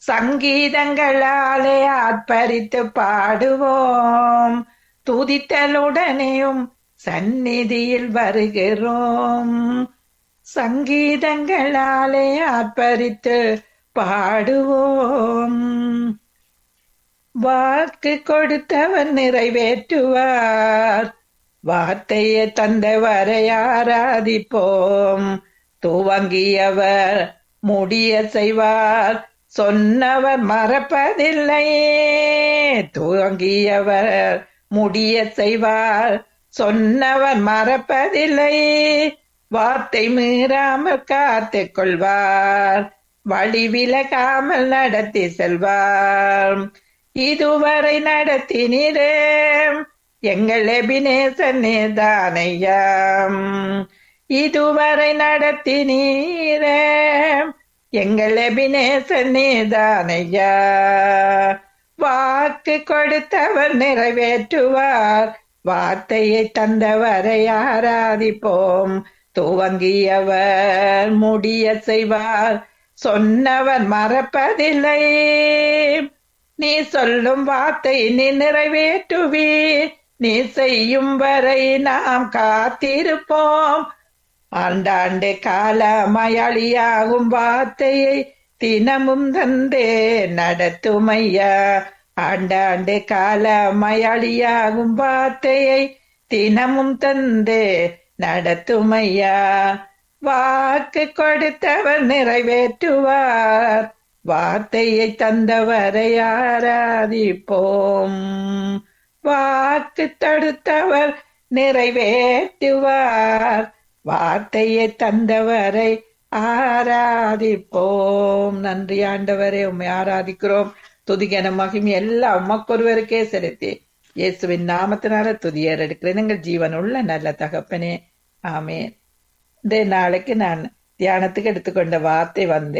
சங்கீதங்களாலே ஆர்ப்பரித்து பாடுவோம் துதித்தலுடனேயும் சந்நிதியில் வருகிறோம் சங்கீதங்களாலே ஆர்ப்பரித்து பாடுவோம் வாக்கு கொடுத்தவர் நிறைவேற்றுவார் வார்த்தையை தந்தவரை ஆராதிப்போம் துவங்கியவர் முடிய செய்வார் சொன்னவர் மறப்பதில்லையே துவங்கியவர் முடிய செய்வார் சொன்னவர் மறப்பதில்லையே வார்த்தை மீறாமல் காத்து கொள்வார் வழி விலகாமல் நடத்தி செல்வார் இதுவரை நடத்தினீரே எங்கள் எபினேசனே தானையாம் இதுவரை நடத்தினீரே எங்கள் எபினேசனே தானையா வாக்கு கொடுத்தவர் நிறைவேற்றுவார் வார்த்தையை தந்தவரை ஆராதிப்போம் துவங்கியவர் முடிய செய்வார் சொன்னவர் மறப்பதில்லை நீ சொல்லும் வார்த்தை நீ நிறைவேற்றுவீர் நீ செய்யும் வரை நாம் காத்திருப்போம் ஆண்டாண்டு காலமயளியாகும் வார்த்தையை தினமும் தந்தே நடத்துமையா ஆண்டாண்டு காலமயளியாகும் வார்த்தையை தினமும் தந்தே நடத்துமையா வாக்கு கொடுத்தவர் நிறைவேற்றுவார் வார்த்தையை தந்தவரை ஆராதிப்போம் வாக்கு தடுத்தவர் நிறைவேற்றுவார் வார்த்தையை தந்தவரை ஆராதிப்போம் நன்றி ஆண்டவரே உண்மை ஆராதிக்கிறோம் துதிகன மகிமை எல்லாம் உமக்கொருவருக்கே செலுத்தி இயேசுவின் நாமத்தினால துதியர் எடுக்கிறேன் எங்கள் ஜீவனுள்ள நல்ல தகப்பனே ஆமேன் இந்த நாளைக்கு நான் தியானத்துக்கு எடுத்துக்கொண்ட வார்த்தை வந்து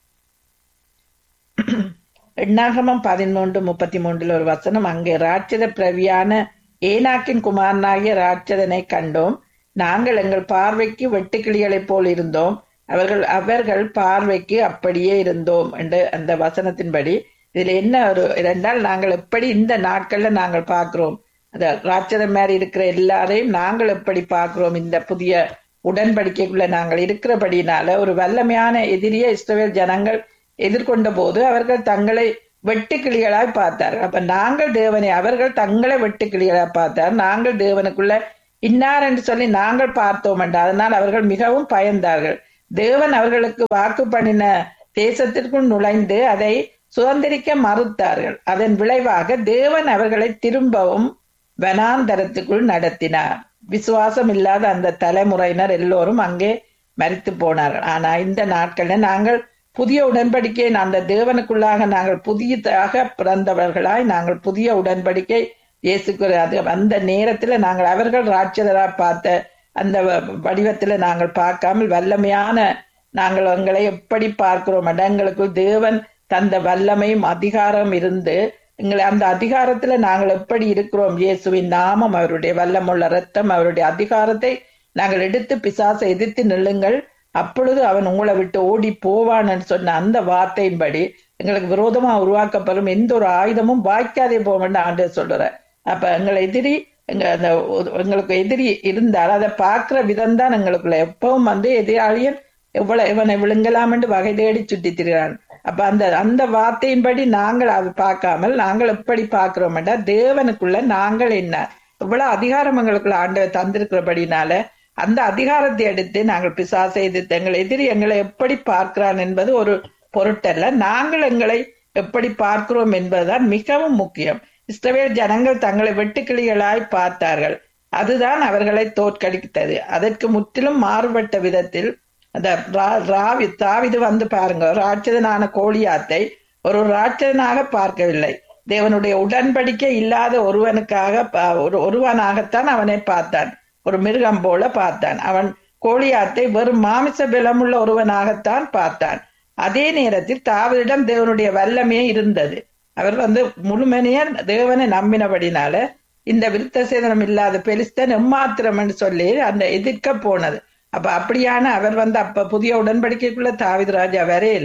எண்ணாகமம் பதிமூன்று முப்பத்தி மூன்றில் ஒரு வசனம் அங்கே ராட்சத பிரவியான ஏனாக்கின் குமாரனாகிய ராட்சதனை கண்டோம் நாங்கள் எங்கள் பார்வைக்கு வெட்டுக்கிளிகளைப் போல் இருந்தோம் அவர்கள் அவர்கள் பார்வைக்கு அப்படியே இருந்தோம் என்று அந்த வசனத்தின்படி இதுல என்ன ஒரு இரண்டால் நாங்கள் எப்படி இந்த நாட்கள்ல நாங்கள் பார்க்கிறோம் அந்த ராட்சதம் மாதிரி இருக்கிற எல்லாரையும் நாங்கள் எப்படி பார்க்கிறோம் இந்த புதிய உடன்படிக்கைக்குள்ள நாங்கள் இருக்கிறபடினால ஒரு வல்லமையான எதிரியை இஸ்ரவேல் ஜனங்கள் எதிர்கொண்ட போது அவர்கள் தங்களை வெட்டுக்கிளிகளாய் பார்த்தார்கள் அப்ப நாங்கள் தேவனை அவர்கள் தங்களை வெட்டுக்கிளிகளாய் பார்த்தார் நாங்கள் தேவனுக்குள்ள இன்னார் என்று சொல்லி நாங்கள் பார்த்தோம் என்று அதனால் அவர்கள் மிகவும் பயந்தார்கள் தேவன் அவர்களுக்கு வாக்கு பண்ணின தேசத்திற்குள் நுழைந்து அதை சுதந்திரிக்க மறுத்தார்கள் அதன் விளைவாக தேவன் அவர்களை திரும்பவும் வனாந்தரத்துக்குள் நடத்தினார் விசுவாசம் இல்லாத அந்த தலைமுறையினர் எல்லோரும் அங்கே மறித்து போனார்கள் ஆனா இந்த நாட்கள்ல நாங்கள் புதிய உடன்படிக்கை அந்த தேவனுக்குள்ளாக நாங்கள் புதியதாக பிறந்தவர்களாய் நாங்கள் புதிய உடன்படிக்கை இயேசுக்கு அது அந்த நேரத்துல நாங்கள் அவர்கள் ராட்சதரா பார்த்த அந்த வடிவத்துல நாங்கள் பார்க்காமல் வல்லமையான நாங்கள் எங்களை எப்படி பார்க்கிறோம் எங்களுக்கு தேவன் தந்த வல்லமையும் அதிகாரம் இருந்து எங்களை அந்த அதிகாரத்துல நாங்கள் எப்படி இருக்கிறோம் இயேசுவின் நாமம் அவருடைய வல்லமுள்ள ரத்தம் அவருடைய அதிகாரத்தை நாங்கள் எடுத்து பிசாசை எதிர்த்து நில்லுங்கள் அப்பொழுது அவன் உங்களை விட்டு ஓடி போவான்னு சொன்ன அந்த வார்த்தையின்படி எங்களுக்கு விரோதமா உருவாக்கப்படும் எந்த ஒரு ஆயுதமும் வாய்க்காதே போவேன்னு ஆண்டு சொல்ற அப்ப எங்களை எதிரி எங்க அந்த எங்களுக்கு எதிரி இருந்தால் அதை பார்க்கிற விதம் தான் எங்களுக்குள்ள எப்பவும் வந்து எதிராளியன் எவ்வளவு இவனை விழுங்கலாம் என்று வகை தேடி சுட்டி திரிகிறான் அப்ப அந்த அந்த வார்த்தையின்படி நாங்கள் அதை பார்க்காமல் நாங்கள் எப்படி பார்க்கிறோம் தேவனுக்குள்ள நாங்கள் என்ன இவ்வளவு அதிகாரம் எங்களுக்குள்ள ஆண்டவர் தந்திருக்கிறபடினால அந்த அதிகாரத்தை எடுத்து நாங்கள் பிசாசை எதிர்த்து எங்கள் எதிரி எங்களை எப்படி பார்க்கிறான் என்பது ஒரு பொருட்டல்ல நாங்கள் எங்களை எப்படி பார்க்கிறோம் என்பதுதான் மிகவும் முக்கியம் இஸ்ரவேல் ஜனங்கள் தங்களை வெட்டுக்கிளிகளாய் பார்த்தார்கள் அதுதான் அவர்களை தோற்கடித்தது அதற்கு முற்றிலும் மாறுபட்ட விதத்தில் அந்த ராவி தாவிது வந்து பாருங்க ராட்சதனான கோழியாத்தை ஒரு ராட்சதனாக பார்க்கவில்லை தேவனுடைய உடன்படிக்கை இல்லாத ஒருவனுக்காக ஒரு ஒருவனாகத்தான் அவனை பார்த்தான் ஒரு மிருகம் போல பார்த்தான் அவன் கோழியாத்தை வெறும் மாமிச பலமுள்ள ஒருவனாகத்தான் பார்த்தான் அதே நேரத்தில் தாவரிடம் தேவனுடைய வல்லமையே இருந்தது அவர் வந்து முழுமனைய தேவனை நம்பினபடினால இந்த விருத்த சேதனம் இல்லாத பெலிஸ்தன் எம்மாத்திரம் என்று சொல்லி அந்த எதிர்க்க போனது அப்ப அப்படியான அவர் வந்து அப்ப புதிய உடன்படிக்கைக்குள்ள தாவித ராஜா வரையில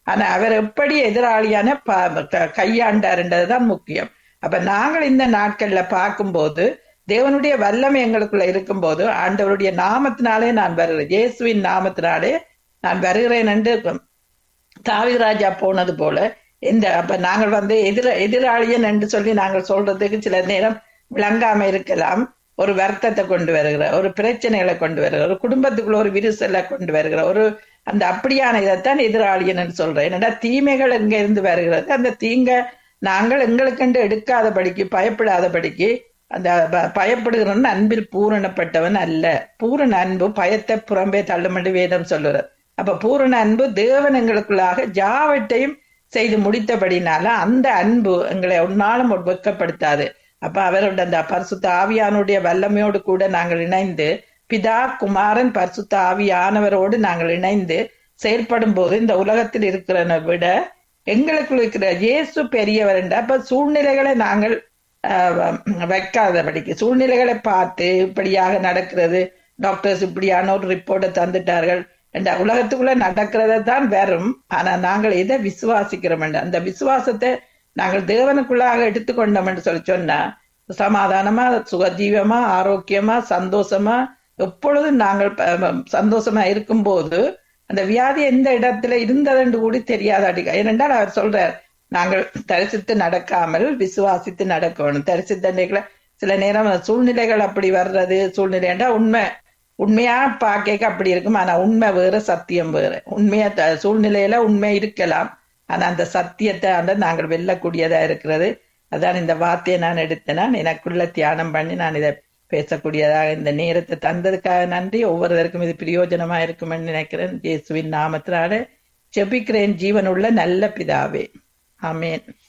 ஆனா அவர் எப்படி எதிராளியான ப- க- கையாண்டாருன்றதுதான் முக்கியம் அப்ப நாங்கள் இந்த நாட்கள்ல பார்க்கும்போது தேவனுடைய வல்லமை எங்களுக்குள்ள இருக்கும்போது ஆண்டவருடைய நாமத்தினாலே நான் வருகிறேன் இயேசுவின் நாமத்தினாலே நான் வருகிறேன் என்று தாவீது ராஜா போனது போல இந்த அப்ப நாங்கள் வந்து எதிர எதிராளியன் என்று சொல்லி நாங்கள் சொல்றதுக்கு சில நேரம் விளங்காம இருக்கலாம் ஒரு வருத்தத்தை கொண்டு வருகிற ஒரு பிரச்சனைகளை கொண்டு வருகிற ஒரு குடும்பத்துக்குள்ள ஒரு விரிசலை கொண்டு வருகிற ஒரு அந்த அப்படியான இதைத்தான் எதிராளியன் என்று சொல்றேன் என்னடா தீமைகள் எங்க இருந்து வருகிறது அந்த தீங்க நாங்கள் எங்களுக்கென்று எடுக்காதபடிக்கு பயப்படாதபடிக்கு அந்த ப- பயப்படுகிறவன் அன்பில் பூரணப்பட்டவன் அல்ல பூரண அன்பு பயத்தை புறம்பே தள்ளுமண்டு வேதம் சொல்லுறது அப்ப பூரண அன்பு தேவன் எங்களுக்குள்ளாக ஜாவட்டையும் செய்து முடித்தபடினால அந்த அன்பு எங்களை ஒன்னாலும் வெட்கப்படுத்தாது அப்ப அவரோட அந்த பரிசுத்த ஆவியானுடைய வல்லமையோடு கூட நாங்கள் இணைந்து பிதா குமாரன் பரிசுத்த ஆவியானவரோடு நாங்கள் இணைந்து செயல்படும் போது இந்த உலகத்தில் இருக்கிறன விட எங்களுக்குள் இருக்கிற இயேசு பெரியவர் என்ற அப்ப சூழ்நிலைகளை நாங்கள் ஆஹ், வைக்காதபடிக்கு சூழ்நிலைகளை பார்த்து இப்படியாக நடக்கிறது டாக்டர்ஸ் இப்படியான ஒரு ரிப்போர்ட்டை தந்துட்டார்கள் என்ற உலகத்துக்குள்ள நடக்கிறத தான் வரும் ஆனா நாங்கள் எதை விசுவாசிக்கிறோம் என்ற அந்த விசுவாசத்தை நாங்கள் தேவனுக்குள்ளாக எடுத்துக்கொண்டோம் என்று சொல்லி சொன்னா சமாதானமா சுகஜீவமா ஆரோக்கியமா சந்தோஷமா எப்பொழுதும் நாங்கள் ப- சந்தோஷமா இருக்கும்போது அந்த வியாதி எந்த இடத்துல இருந்ததென்று கூட தெரியாத அடிக்க ஏனென்றால் அவர் சொல்றார் நாங்கள் தரிசித்து நடக்காமல் விசுவாசித்து நடக்கணும் தரிசித்த சில நேரம் சூழ்நிலைகள் அப்படி வர்றது சூழ்நிலை என்றால் உண்மை உண்மையா பார்க்க அப்படி இருக்கும் ஆனா உண்மை வேற சத்தியம் வேற உண்மையா த- சூழ்நிலையில உண்மை இருக்கலாம் ஆனா அந்த சத்தியத்தை அந்த நாங்கள் வெல்லக்கூடியதா இருக்கிறது அதான் இந்த வார்த்தையை நான் எடுத்தேன் எனக்குள்ள தியானம் பண்ணி நான் இதை பேசக்கூடியதாக இந்த நேரத்தை தந்ததுக்காக நன்றி ஒவ்வொருவருக்கும் இது பிரயோஜனமா இருக்கும்னு நினைக்கிறேன் இயேசுவின் நாமத்தினால ஜெபிக்கிறேன் ஜீவனுள்ள நல்ல பிதாவே ஆமென்